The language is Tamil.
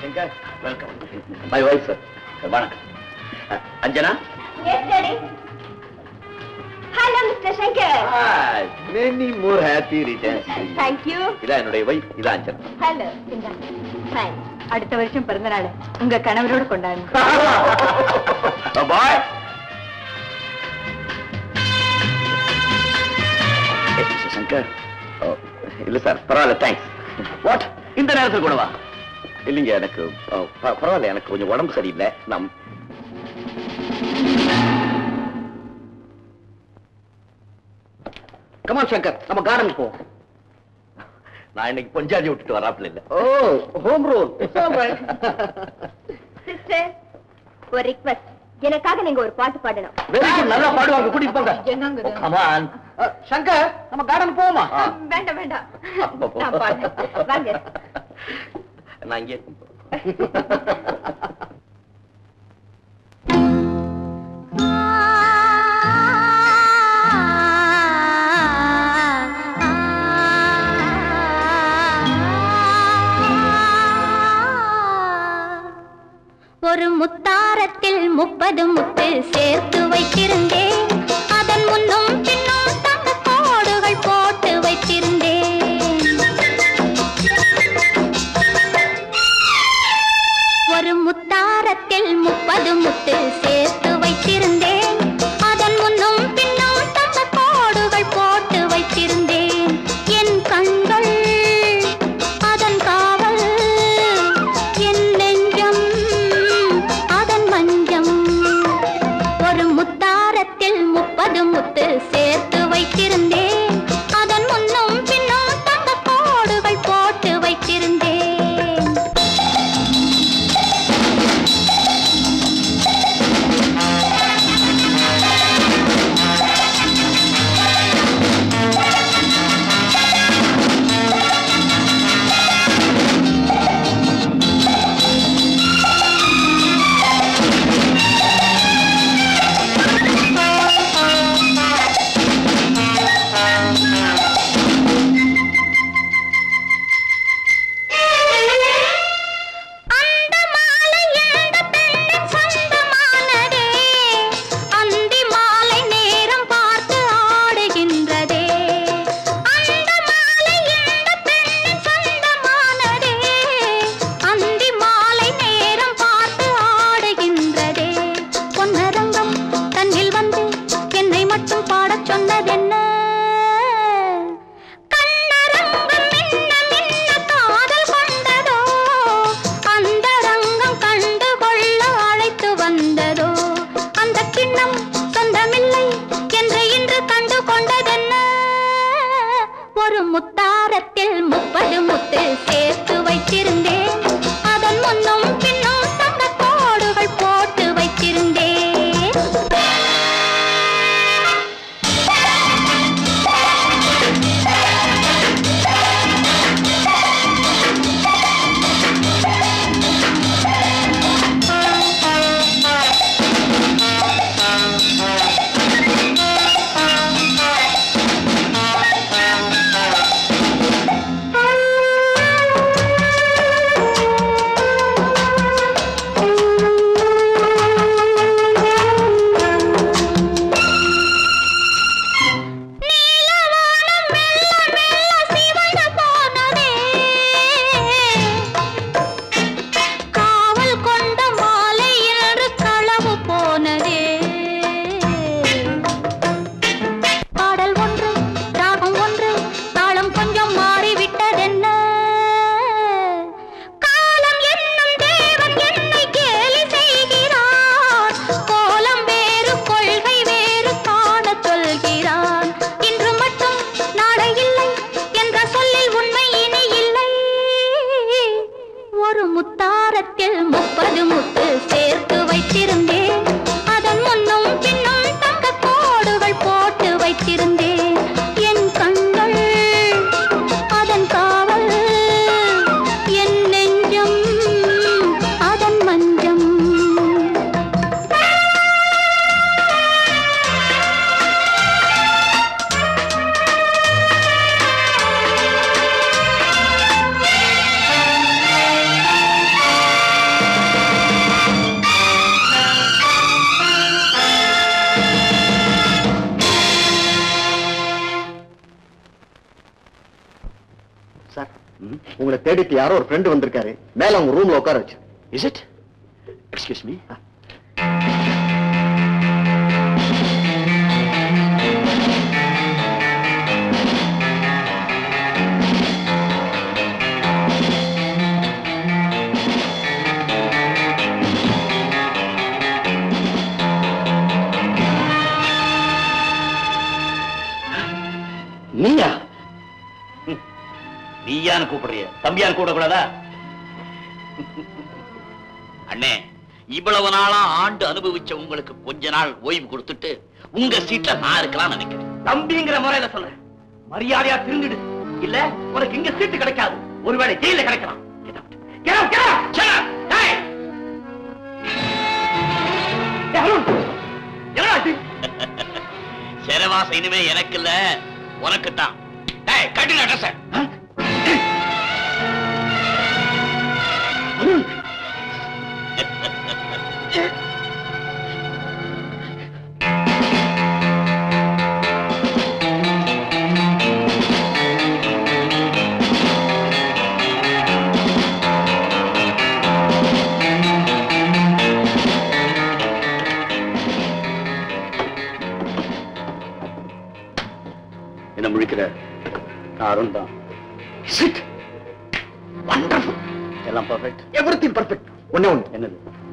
Shankar welcome my wife sir வணக்கம் ah, Anjana yes daddy hello mister Shankar many more happy returns thank you இதான் என்னுடைய வைஃப் இதான் அஞ்சனா ஹலோ ஃபைன் அடுத்த வருஷம் பிறந்த நாள் உங்க கணவரோட கொண்டாடுங்க பாய் சங்கர் ஓ, இல்ல சார் பரவாயில்ல தேங்க்ஸ் வாட் இந்த நேரத்தில் கூடவா இல்லைங்க எனக்கு ஓ, ப- பரவாயில்ல எனக்கு கொஞ்சம் உடம்பு சரியில்லை நம் கமான் சங்கர் நம்ம கார்டன் போ நான் இன்னைக்கு பஞ்சாஜி விட்டுட்டு வராப்புல இல்ல ஓ ஹோம் ரோல் சிஸ்டர் ஒரு ரிக்வெஸ்ட் எனக்காக நீங்க ஒரு பாட்டு பாடணும் வெரி குட் நல்லா பாடுவாங்க கூட்டிட்டு போங்க என்னங்க இது? கமான் சங்கர் நம்ம கார்டன் போமா வேண்டாம் வேண்டாம் நான் பாடுறேன் வாங்க நான் இங்கே ஒரு முத்தாரத்தில் முப்பது முத்து சேர்த்து வைத்திருந்தேன் அதன் முன்னும் பின்னும் தங்க கோடுகள் போட்டு வைத்திருந்தேன் ஒரு முத்தாரத்தில் முப்பது முத்து சேர்த்து வைத்திருந்தேன் அதன் முன்னும் பின்னும் தங்க கோடுகள் போட்டு வைத்திருந்தேன் என் கண்கள் அதன் காவல் என் நெஞ்சம் அதன் மஞ்சம் ஒரு முத்தாரத்தில் முப்பது முத்து சேர்த்து வைத்திருந்தேன் அதன் முன்னும் பின்னும் தங்க கோடுகள் போட்டு வைத்திருந்தேன் அந்த மாலை எந்த பெண்ணின் சொந்தமானதே அந்தி மாலை நேரம் பார்த்து ஆடுகின்றதே அந்த மாலை எந்த பெண்ணின் சொந்தமானதே அந்தி மாலை நேரம் பார்த்து ஆடுகின்றதே பொன்னரங்கம் தன்னில் வந்து என்னை மட்டும் பாடச் சொன்னதென்ன கண்ணரங்கம் மின்ன மின்ன காதல் கொண்டதோ அந்த ரங்கம் கண்டு கொள்ள அழைத்து வந்ததோ அந்த கிண்ணம் சொந்தமில்லை என்று இன்று கண்டு கொண்டதென்ன ஒரு முத்தாரத்தில் முப்பது முத்து சேர்த்து வைத்திருந்தேன் அதன் முன்னும் பின்னும் தங்க கோடுகள் போட்டு வைத்திருந்தேன் சார் உங்களை தேடிட்டு யாரோ ஒரு ஃப்ரெண்டு வந்திருக்காரு மேல உங்க ரூம்ல உட்கார வச்சு இஸ் இட் எக்ஸ்கியூஸ் மீ நீயா ம். நீயான்னு கூப்பிடுறிய தம்பியான்னு கூப்பிடக்கூடாதா அண்ணே இவ்வளவு நாளா ஆண்டு அனுபவிச்ச உங்களுக்கு கொஞ்ச நாள் ஓய்வு கொடுத்துட்டு உங்க சீட்ல நான் இருக்கலாம் நினைக்கிறேன் தம்பிங்கிற முறையில சொல்றேன் மரியாதையா திருந்துடு இல்ல உனக்கு இங்க சீட்டு கிடைக்காது ஒருவேளை ஜெயில கிடைக்கலாம் Get out. Get out, get out. Shut up. Hey. Hey, Arun. என்னடா இது? சிறவாசம் இனிமே எனக்கு இல்ல உனக்கு தான் கட்டில அட்ரஸ் என்ன முழிக்கிற நான் அருண் தான் சிட் வண்டர்ஃபுல் எல்லாம் பர்ஃபெக்ட் எவ்ரிதிங் பர்ஃபெக்ட் ஒண்ணே ஒண்ணு என்னது